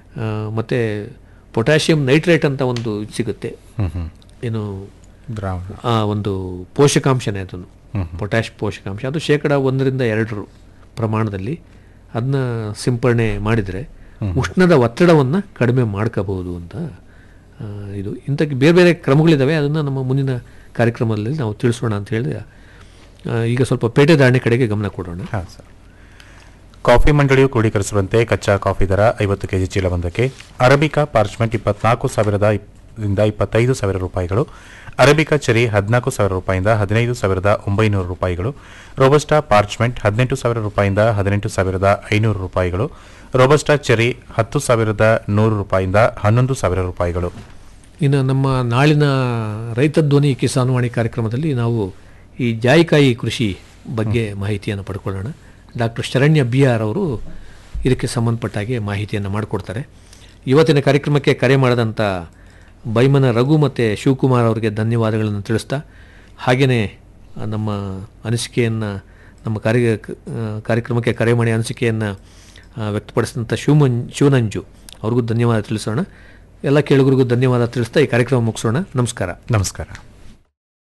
ಮತ್ತು potassium nitrate ಅಂತ ಒಂದು ಇದು ಸಿಗುತ್ತೆ ಹ್ಮ್ ಹ್ಮ್ ಏನು ದ್ರಾವಣ ಆ ಒಂದು ಪೋಷಕಾಂಶನೇ ಅದನ್ನು ಪೊಟ್ಯಾಶ್ ಪೋಷಕಾಂಶ ಅದು ಶೇಕಡ ಒಂದರಿಂದ ಎರಡರ ಪ್ರಮಾಣದಲ್ಲಿ ಅದನ್ನ ಸಿಂಪರಣೆ ಮಾಡಿದರೆ ಉಷ್ಣದ ಒತ್ತಡವನ್ನು ಕಡಿಮೆ ಮಾಡ್ಕೋಬಹುದು ಅಂತ ಆ, ಇದು ಇಂಥ ಬೇರೆ ಬೇರೆ ಕ್ರಮಗಳಿದ್ದಾವೆ ಅದನ್ನು ನಮ್ಮ ಮುಂದಿನ ಕಾರ್ಯಕ್ರಮದಲ್ಲಿ ನಾವು ತಿಳಿಸೋಣ ಅಂತ ಹೇಳಿ ಆ, ಈಗ ಸ್ವಲ್ಪ ಪೇಟೆ ಧಾರಣೆ ಕಡೆಗೆ ಗಮನ ಕೊಡೋಣ ಹಾಂ ಸರ್ ಕಾಫಿ ಮಂಡಳಿಯು ಕ್ರೋಢೀಕರಿಸಿರುವಂತೆ ಕಚ್ಚಾ ಕಾಫಿ ದರ ಐವತ್ತು ಕೆಜಿ ಚೀಲವೊಂದಕ್ಕೆ ಅರಬಿಕಾ ಪಾರ್ಚ್ಮೆಂಟ್ ಇಪ್ಪತ್ನಾಲ್ಕು ಸಾವಿರದ ಇಪ್- ದಿಂದ ಇಪ್ಪತ್ತೈದು ಸಾವಿರ ರೂಪಾಯಿಗಳು ಅರಬಿಕಾ ಚೆರಿ ಹದಿನಾಲ್ಕು ಸಾವಿರ ರೂಪಾಯಿಂದ ಹದಿನೈದು ಸಾವಿರದ ಒಂಬೈನೂರು ರೂಪಾಯಿಗಳು ರೋಬಸ್ಟಾ ಪಾರ್ಚ್ಮೆಂಟ್ ಹದಿನೆಂಟು ಸಾವಿರ ರೂಪಾಯಿಂದ ಹದಿನೆಂಟು ಸಾವಿರದ ಐನೂರು ರೂಪಾಯಿಗಳು ರೋಬಸ್ಟಾ ಚೆರಿ ಹತ್ತು ಸಾವಿರದ ನೂರು ರೂಪಾಯಿಂದ ಹನ್ನೊಂದು ಸಾವಿರ ರೂಪಾಯಿಗಳು ಇನ್ನು ನಮ್ಮ ನಾಳಿನ ರೈತ ಧ್ವನಿ ಕಿಸಾನ್ ವಾಣಿ ಕಾರ್ಯಕ್ರಮದಲ್ಲಿ ನಾವು ಈ ಜಾಯಿಕಾಯಿ ಕೃಷಿ ಬಗ್ಗೆ ಮಾಹಿತಿಯನ್ನು ಪಡ್ಕೊಳ್ಳೋಣ ಡಾಕ್ಟರ್ ಶರಣ್ಯ ಬಿ ಆರ್ ಅವರು ಇದಕ್ಕೆ ಸಂಬಂಧಪಟ್ಟ ಹಾಗೆ ಮಾಹಿತಿಯನ್ನು ಮಾಡಿಕೊಡ್ತಾರೆ ಇವತ್ತಿನ ಕಾರ್ಯಕ್ರಮಕ್ಕೆ ಕರೆ ಮಾಡಿದಂಥ ಬೈಮನ ರಘು ಮತ್ತು ಶಿವಕುಮಾರ್ ಅವರಿಗೆ ಧನ್ಯವಾದಗಳನ್ನು ತಿಳಿಸ್ತಾ ಹಾಗೆಯೇ ನಮ್ಮ ಅನಿಸಿಕೆಯನ್ನು ನಮ್ಮ ಕಾರ್ಯ ಕಾರ್ಯಕ್ರಮಕ್ಕೆ ಕರೆ ಮಾಡಿ ಅನಿಸಿಕೆಯನ್ನು ವ್ಯಕ್ತಪಡಿಸಿದಂಥ ಶಿವಮನ್ ಶಿವನಂಜು ಅವ್ರಿಗೂ ಧನ್ಯವಾದ ತಿಳಿಸೋಣ ಎಲ್ಲ ಕೇಳುಗರಿಗೂ ಧನ್ಯವಾದ ತಿಳಿಸ್ತಾ ಈ ಕಾರ್ಯಕ್ರಮ ಮುಗಿಸೋಣ ನಮಸ್ಕಾರ ನಮಸ್ಕಾರ